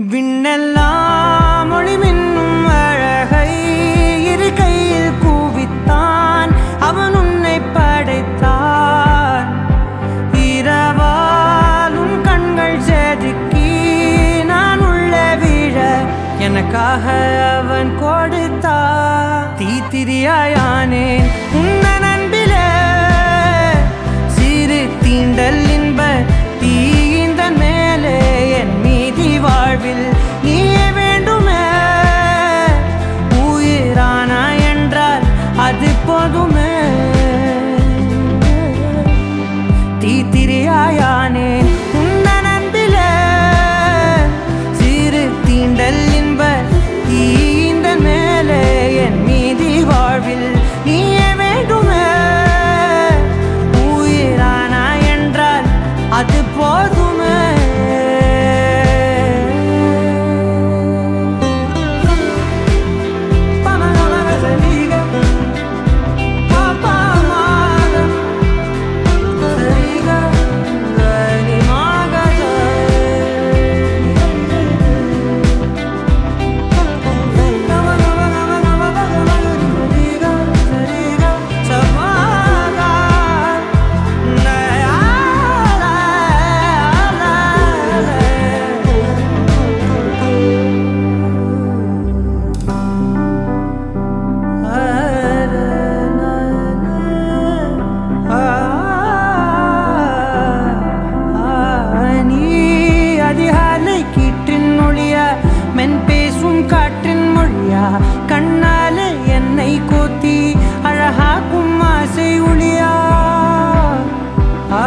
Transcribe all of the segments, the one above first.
விண்ணெல்லாம் ஒளிமின்னும் அழகை இரு கையில் கூவித்தான் அவன் உன்னை படைத்தான் இரவாலும் கண்கள் செதுக்கி நான் உள்ளே விழ எனக்காக அவன் கொடுத்தான் தீத்திரியாயானேன் உன்னன் அன்பிலே சிறு தீண்டல் இன்ப தீயிந்தன் மேலே என் மீதி வாழ்வில் நீயே வேண்டுமே உயிரானா என்றால் அது போதுமே தீத்திரியாயானேன் உன்னன் அன்பிலே சிறு தீண்டல் இன்ப தீயிந்தன் மேலே என் மீதி வாழ்வில் நீயே வேண்டுமே உயிரானா என்றால் அது போதுமே பமகமகசலிக, பாப்பாமாக, சரிக, கனிமாகத. நீ அதிகாலை கீற்றின் மொழியா மென் பேசும் காற்றின் மொழியா கண்ணால என்னை கோத்தி அழகாக்கும் ஆசை ஒளியா ஆ,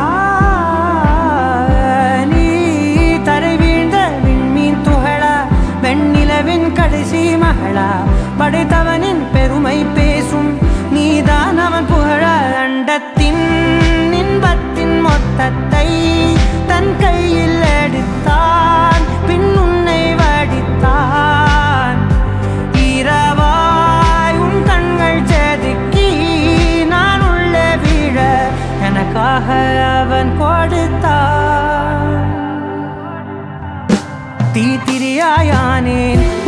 நீ தரை வீழ்ந்த விண்மீன் துகளா வெண்ணிலவின் கடைசி மகளா படைத்தவனின் பெருமை பேசும் நீதான் அவன் புகழ அண்டத்தின் இன்பத்தின் மொத்தத்தை தன் கையில் எடுத்தான் பின் உன்னை வடித்தான் இரவாய் உன் கண்கள் செதுக்கி நான் உள்ளே விழ எனக்காக அவன் கொடுத்தான் தீத்திரியாயானேன்